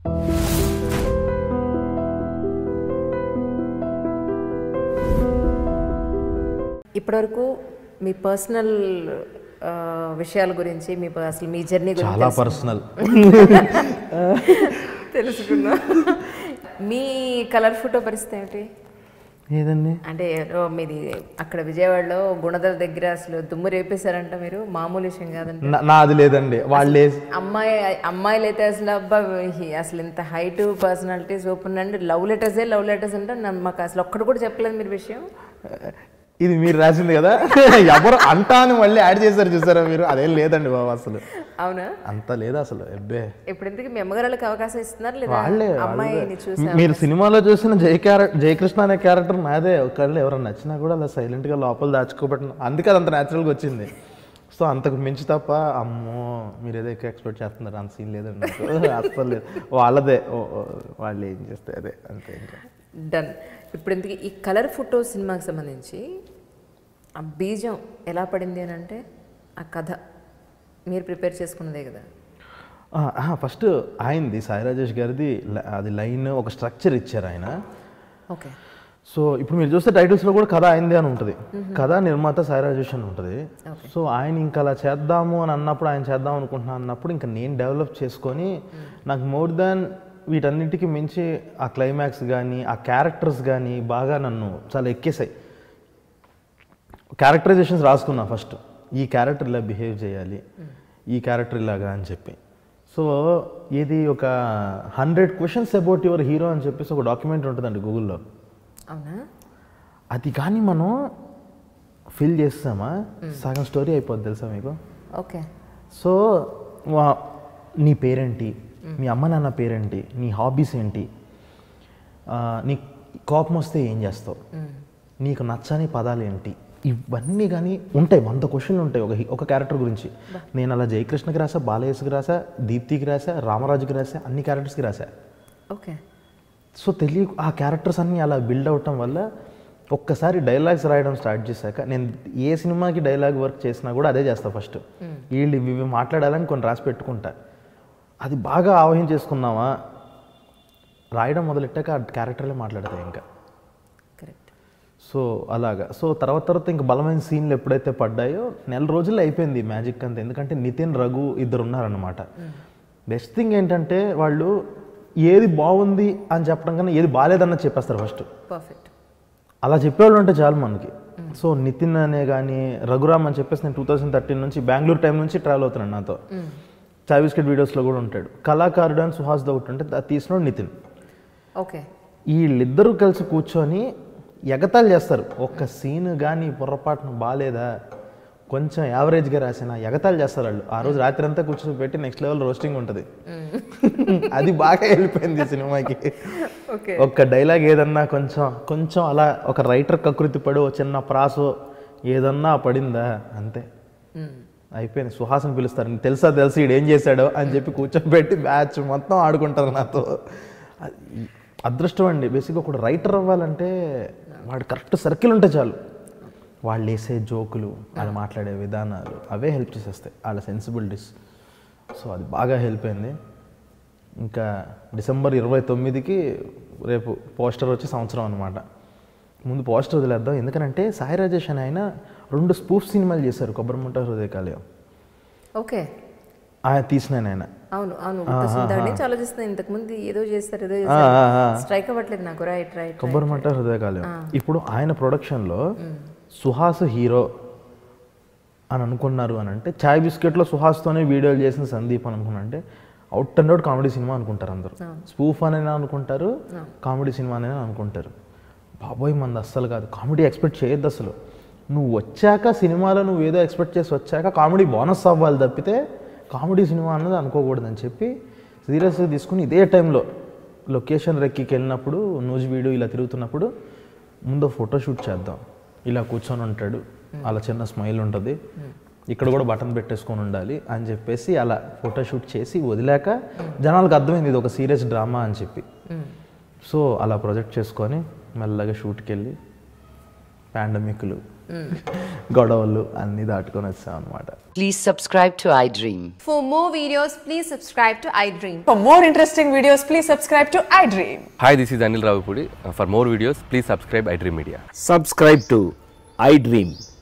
ఇప్పటివరకు మీ పర్సనల్ విషయాల గురించి మీ ప- అసలు మీ జర్నీ గురించి చాలా పర్సనల్ తెలుసుకున్నా మీ కలర్ ఫోటో పరిస్థితి ఏమిటి ఏదండి అంటే ఏదో మీది అక్కడ విజయవాడలో గుణదల దగ్గర అసలు దుమ్ము రేపేశారంట మీరు మామూలు విషయం కాదంట నా- నాది లేదండి వాళ్ళే అమ్మాయి అమ్మాయిలు అయితే అసలు అబ్బా ఈ అసలు ఇంత హైట్ పర్సనాలిటీస్ ఓపెన్ అండి లవ్ లెటర్సే లవ్ లెటర్స్ అంటే నన్ను మాకు అసలు ఒక్కడు కూడా చెప్పలేదు మీరు విషయం ఇది మీరు రాసింది కదా ఎవరు అంటా అని మళ్ళీ యాడ్ చేశారు చూసారా మీరు అదేం లేదండి బాబు అసలు అవునా అంత లేదు అసలు ఎబ్బే ఇప్పుడు ఇంతకీ మీ అమ్మగారులకు అవకాశం ఇస్తున్నారు లేదా వాళ్ళే అమ్మాయిని చూసి మీరు సినిమాలో చూసిన జయ క్యారెక్టర్ జయకృష్ణ అనే క్యారెక్టర్ నాదే ఒకళ్ళు ఎవరైనా నచ్చినా కూడా అలా silent గా లోపల దాచుకోబట్టిన అందుకే అది అంత న్యాచురల్గా వచ్చింది సో అంతకు మించి తప్ప అమ్మో మీరు ఏదో ఎక్కువ ఎక్స్పెక్ట్ చేస్తున్నారు అంత సీన్ లేదండి నాకు. అస్సలు లేదు వాళ్ళదే ఓ, ఓ, వాళ్ళు ఏం చేస్తే అదే అంతే ఇంకా డన్ ఇప్పుడు ఇంతకీ ఈ కలర్ ఫోటో సినిమాకి సంబంధించి ఆ బీజం ఎలా పడింది అని అంటే ఆ కథ మీరు ప్రిపేర్ చేసుకున్నదే కదా ఫస్ట్ ఆయనది సాయి రాజేష్ గారిది ల- అది లైన్ ఒక స్ట్రక్చర్ ఇచ్చారు ఆయన ఓకే సో ఇప్పుడు మీరు చూస్తే టైటిల్స్లో కూడా కథ అయింది అని ఉంటుంది కథ నిర్మాత సాయి రాజేష్ అని ఉంటుంది సో ఆయన ఇంకా అలా చేద్దాము అని అన్నప్పుడు ఆయన చేద్దాం అనుకుంటున్నాను అన్నప్పుడు ఇంకా నేను డెవలప్ చేసుకొని నాకు మోర్ దాన్ వీటన్నిటికీ మించి ఆ క్లైమాక్స్ కానీ ఆ క్యారెక్టర్స్ కానీ బాగా నన్ను చాలా ఎక్కేసాయి క్యారెక్టరైజేషన్స్ రాసుకున్నా ఫస్ట్ ఈ క్యారెక్టర్ ఇలా బిహేవ్ చేయాలి ఈ క్యారెక్టర్ ఇలాగా అని చెప్పి సో ఇది ఒక hundred questions about your hero అని చెప్పేసి ఒక డాక్యుమెంట్ ఉంటుందండి గూగుల్లో అవునా అది కానీ మనం ఫిల్ చేస్తామా సగం స్టోరీ అయిపోద్ది తెలుసా మీకు ఓకే సో వా- నీ పేరేంటి మీ అమ్మ నాన్న పేరేంటి నీ హాబీస్ ఏంటి ఆ, నీ కోపం వస్తే ఏం చేస్తావు నీకు నచ్చని పదాలు ఏంటి ఇవన్నీ కానీ ఉంటాయి వంద క్వశ్చన్లు ఉంటాయి ఒక హి- ఒక క్యారెక్టర్ గురించి నేను అలా జయకృష్ణకి రాసా బాలయేష్కి రాసా దీప్తికి రాసా రామరాజుకి రాసా అన్ని క్యారెక్టర్స్కి రాసా ఓకే సో తెలియ ఆ క్యారెక్టర్స్ అన్నీ అలా బిల్డ్ అవటం వల్ల ఒక్కసారి డైలాగ్స్ రాయడం స్టార్ట్ చేశాక నేను ఏ సినిమాకి డైలాగ్ వర్క్ చేసినా కూడా అదే చేస్తా ఫస్ట్ వీళ్ళు ఇవి ఇవి మాట్లాడాలని కొన్ని రాసి పెట్టుకుంటా అది బాగా ఆవహించేసుకున్నామా చేసుకున్నామా రాయడం మొదలెట్టాక ఆ క్యారెక్టర్లే మాట్లాడతాయి ఇంకా కరెక్ట్ సో అలాగా సో తర్వాత తర్వాత ఇంకా బలమైన సీన్లు ఎప్పుడైతే పడ్డాయో నెల రోజుల్లో అయిపోయింది మ్యాజిక్ అంతా ఎందుకంటే నితిన్ రఘు ఇద్దరు ఉన్నారన్నమాట బెస్ట్ థింగ్ ఏంటంటే వాళ్ళు ఏది బాగుంది అని చెప్పడం కన్నా ఏది బాగాలేదన్న చెప్పేస్తారు ఫస్ట్ పర్ఫెక్ట్ అలా చెప్పేవాళ్ళు ఉంటే చాలు మనకి సో నితిన్ అనే కానీ రఘురామ్ అని చెప్పేసి నేను టూ థౌసండ్ థర్టీన్ నుంచి బెంగళూరు టైం నుంచి ట్రావెల్ అవుతున్నాను నాతో చాయ్ బిస్కెట్ వీడియోస్లో కూడా ఉంటాడు కళాకారుడు అని సుహాస్ దౌట్ అంటే అది తీసినోడు నితిన్ ఓకే వీళ్ళిద్దరూ కలిసి కూర్చొని ఎగతాళి చేస్తారు ఒక్క సీన్ కానీ పొరపాటున బాగాలేదా కొంచెం యావరేజ్గా రాసిన ఎగతాళి చేస్తారు వాళ్ళు ఆ రోజు రాత్రి అంతా కూర్చొని పెట్టి నెక్స్ట్ లెవెల్ రోస్టింగ్ ఉంటుంది అది బాగా వెళ్ళిపోయింది ఈ సినిమాకి ఓకే ఒక్క డైలాగ్ ఏదన్నా కొంచెం కొంచెం అలా ఒక రైటర్ కకృతి పడి ఓ చిన్న ప్రాసో ఏదన్నా పడిందా అంతే అయిపోయింది సుహాసన్ పిలుస్తారు నీకు తెలుసా తెలుసు ఈడు ఏం చేశాడో అని చెప్పి కూర్చోబెట్టి బ్యాచ్ మొత్తం ఆడుకుంటారు నాతో అది అదృష్టం అండి బేసిక్గా ఒక రైటర్ అవ్వాలంటే వాడు కరెక్ట్ సర్కిల్ ఉంటే చాలు వాళ్ళు వేసే జోకులు వాళ్ళు మాట్లాడే విధానాలు అవే హెల్ప్ చేసేస్తాయి వాళ్ళ సెన్సిబిలిటీస్ సో అది బాగా హెల్ప్ అయింది ఇంకా డిసెంబర్ ఇరవై తొమ్మిదికి రేపు పోస్టర్ వచ్చి సంవత్సరం అనమాట ముందు పోస్టర్ వదిలేద్దాం ఎందుకనంటే సాయి రాజేష్ అని ఆయన రెండు స్పూఫ్ సినిమాలు చేశారు కొబ్బరిముంట హృదయకాలయం ఓకే ఆయన తీసిన ఆయన అవును అవును గుర్తొస్తుంది దాని నుంచి ఆలోచిస్తున్నాను ఇంతకు ముందు ఏదో చేస్తారు ఏదో ఆ, ఆ, ఆ. స్ట్రైక్ అవ్వట్లేదు నాకు రైట్ రైట్ కొబ్బరిమంట హృదయకాలయం ఇప్పుడు ఆయన ప్రొడక్షన్లో సుహాస్ హీరో అని అనుకున్నారు అని అంటే చాయ్ బిస్కెట్లో సుహాస్తోనే వీడియోలు చేసిన సందీప్ అని అనుకున్నా అంటే అవుట్ అండ్ అవుట్ కామెడీ సినిమా అనుకుంటారు అందరూ స్పూఫ్ అనైనా అనుకుంటారు కామెడీ సినిమా అనైనా అనుకుంటారు బాబోయ్ మంది అస్సలు కాదు కామెడీ ఎక్స్పెక్ట్ చేయొద్దు అసలు నువ్వు వచ్చాక సినిమాలో నువ్వు ఏదో ఎక్స్పెక్ట్ చేసి వచ్చాక కామెడీ బోనస్ అవ్వాలి తప్పితే కామెడీ సినిమా అన్నది అనుకోకూడదని చెప్పి సీరియస్గా తీసుకుని ఇదే టైంలో లొకేషన్ రెక్కికి వెళ్ళినప్పుడు న్యూస్ వీడియో ఇలా తిరుగుతున్నప్పుడు ముందు ఫోటో షూట్ చేద్దాం ఇలా కూర్చొని ఉంటాడు అలా చిన్న స్మైల్ ఉంటుంది ఇక్కడ కూడా బటన్ పెట్టేసుకొని ఉండాలి అని చెప్పేసి అలా ఫోటో షూట్ చేసి వదిలాక జనాలకు అర్థమైంది ఇది ఒక సీరియస్ డ్రామా అని చెప్పి సో అలా ప్రొజెక్ట్ చేసుకొని మెల్లగా షూట్కి వెళ్ళి పాండమిక్లు గొడవలు అన్నీ దాటుకొని వచ్చాం అనమాట Please subscribe to iDream. For more videos, please subscribe to iDream. For more interesting videos, please subscribe to iDream. Hi, this is Anil Ravipudi. Uh, For more videos, please subscribe iDream Media. subscribe to iDream.